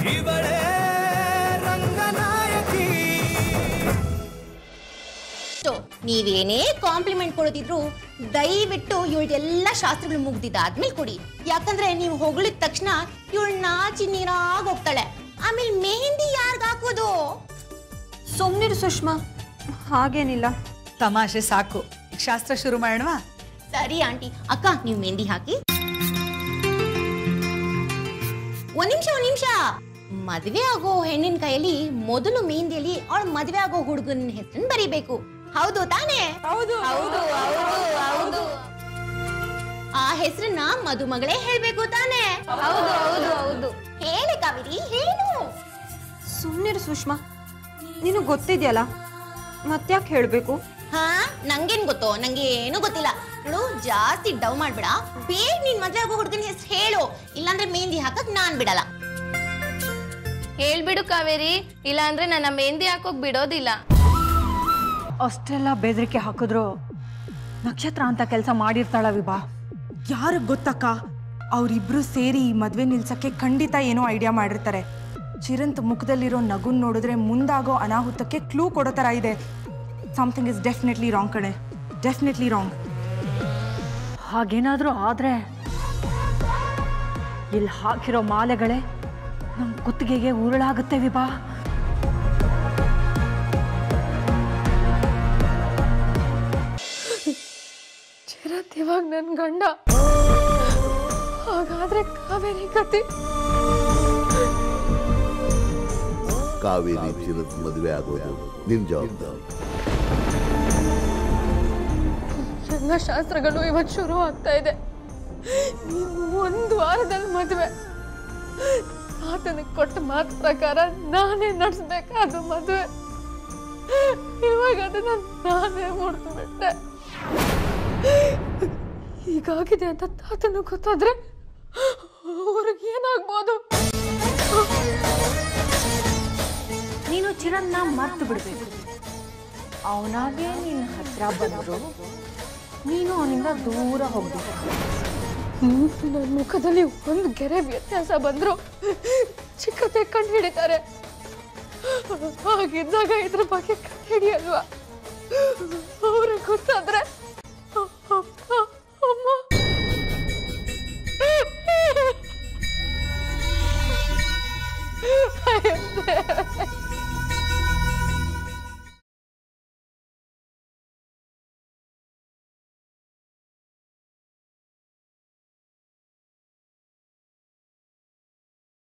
ಇವಳೇ ರಂಗನಾಯಕಿ ಸೊ ನೀವೇನೇ ಕಾಂಪ್ಲಿಮೆಂಟ್ ಕೊಡೋದಿದ್ರು ದಯವಿಟ್ಟು ಇವಳ್ದೆಲ್ಲ ಶಾಸ್ತ್ರಗಳು ಮುಗ್ದಿದ್ದಾದ್ಮೇಲೆ ಕೊಡಿ ಯಾಕಂದ್ರೆ ನೀವು ಹೊಗಳಿದ ತಕ್ಷಣ ಇವಳು ನಾಚಿ ನೀರಾಗ್ ಹೋಗ್ತಾಳೆ ಆಮೇಲೆ ಮೆಹಂದಿ ಯಾರ್ಗ್ ಹಾಕೋದು ಸುಮ್ಮನಿರು ಸುಷ್ಮಾ ಹಾಗೇನಿಲ್ಲ ತಮಾಷೆ ಸಾಕು ಈಗ ಶಾಸ್ತ್ರ ಶುರು ಮಾಡೋಣವಾ ಸರಿ ಆಂಟಿ ಅಕ್ಕ ನೀವು ಮೆಹಂದಿ ಹಾಕಿ ಒಂದ್ ನಿಮಿಷ ಒಂದ್ ನಿಮಿಷ ಮದ್ವೆ ಆಗೋ ಹೆಣ್ಣಿನ ಕೈಯಲ್ಲಿ ಮೊದಲು ಮೆಹಂದಿಯಲ್ಲಿ ಅವಳ ಮದ್ವೆ ಆಗೋ ಹುಡುಗನ ಹೆಸರನ್ನ ಬರಿಬೇಕು ಹೌದು ತಾನೇ ಹೌದು ಹೌದು ಹೌದು ಹೌದು ಆ ಹೆಸರನ್ನ ಮದುಮಗಳೇ ಹೇಳ್ಬೇಕು ತಾನೇ ಹೌದು ಹೌದು ಹೌದು ಹೇಳಿ ಕಾವೇರಿ ಹೇಳು ಸುಮ್ಮನಿರು ಸುಷ್ಮಾ ನೀನು ಗೊತ್ತಿದ್ಯಲ್ಲ ಮತ್ತ್ಯಾಕೆ ಹೇಳಬೇಕು ಹಾ ನಂಗೇನ್ ಗೊತ್ತೋ ನಂಗೆ ಏನು ಗೊತ್ತಿಲ್ಲ ನೋಡು ಜಾಸ್ತಿ ಡವ್ ಮಾಡ್ಬೇಡ ಬೇಗ ನೀನ್ ಮದ್ವೆ ಆಗೋ ಹುಡುಗನ ಹೆಸರು ಹೇಳು ಇಲ್ಲಾಂದ್ರೆ ಮೆಹಂದಿ ಹಾಕಕ್ ನಾನ್ ಬಿಡಲ್ಲ ಹೇಳ್ಬಿಡು ಕಾವೇರಿ ಇಲ್ಲಾಂದ್ರೆ ನನ್ನ ಮೆಹಂದಿ ಹಾಕೋಕ್ ಬಿಡೋದಿಲ್ಲ ಅಷ್ಟೆಲ್ಲ ಬೆದರಿಕೆ ಹಾಕಿದ್ರು ನಕ್ಷತ್ರ ಅಂತ ಕೆಲಸ ಮಾಡಿರ್ತಾಳ ವಿಭಾ ಯಾರಿಗೆ ಗೊತ್ತಕ್ಕ ಅವರಿಬ್ರು ಸೇರಿ ಈ ಮದ್ವೆ ನಿಲ್ಸಕ್ಕೆ ಖಂಡಿತ ಏನೋ ಐಡಿಯಾ ಮಾಡಿರ್ತಾರೆ ಚಿರಂತ್ ಮುಖದಲ್ಲಿರೋ ನಗುನ್ ನೋಡಿದ್ರೆ ಮುಂದಾಗೋ ಅನಾಹುತಕ್ಕೆ ಕ್ಲೂ ಕೊಡೋ ಥರ ಇದೆ ಸಮಥಿಂಗ್ ಇಸ್ ಡೆಫಿನೆಟ್ಲಿ ರಾಂಗ್ ಕಣೆ ಡೆಫಿನೆಟ್ಲಿ ರಾಂಗ್ ಹಾಗೇನಾದ್ರೂ ಆದ್ರೆ ಇಲ್ಲಿ ಹಾಕಿರೋ ಮಾಲೆಗಳೇ ನಮ್ಮ ಕುತ್ತಿಗೆಗೆ ಉರುಳಾಗುತ್ತೆ ವಿಭಾ ಚಿರತ್ ಇವಾಗ ನನ್ ಗಂಡ ಹಾಗಾದ್ರೆ ಕಾವೇರಿ ಕತೆ ಕಾವೇರಿ ಚಿರದ ಮದುವೆ ಆಗೋದು ನಿನ್ ಜವಾಬ್ದಾರಿ ಎಲ್ಲ ಶಾಸ್ತ್ರಗಳು ಇವತ್ತು ಶುರು ಆಗ್ತಾ ಇದೆ ಇನ್ನು ಒಂದು ವಾರದಲ್ಲಿ ಮದುವೆ ಆತನಿಗೆ ಕೊಟ್ಟ ಮಾತು ಪ್ರಕಾರ ನಾನೇ ನಡೆಸ್ಬೇಕಾದ ಮದುವೆ ಇವಾಗ ಅದನ್ನ ನಾನೇ ಮುಡ್ದು ಬಿಟ್ಟೆ ಹೀಗಾಗಿದೆ ಅಂತ ತಾತನು ಗೊತ್ತಾದ್ರೆ ಅವ್ರಿಗೆ ಏನಾಗ್ಬೋದು ನೀನು ಚಿರನ್ನ ಮರ್ತು ಬಿಡ್ಬೇಕು ಅವನಾಗೆ ನಿನ್ನ ಹತ್ರ ಬಂದ್ರು ನೀನು ಅವನಿಂದ ದೂರ ಹೋಗ್ಬೇಕು ನನ್ನ ಮುಖದಲ್ಲಿ ಒಂದು ಗೆರೆ ವ್ಯತ್ಯಾಸ ಬಂದ್ರು ಚಿಕ್ಕತೆ ಕಂಡು ಹಿಡಿತಾರೆ ಹಾಗಿದ್ದಾಗ ಇದ್ರ ಬಗ್ಗೆ ಕಂಡು ಹಿಡಿಯಲ್ವಾ ಅವ್ರಿಗೆ ಗೊತ್ತಾದ್ರೆ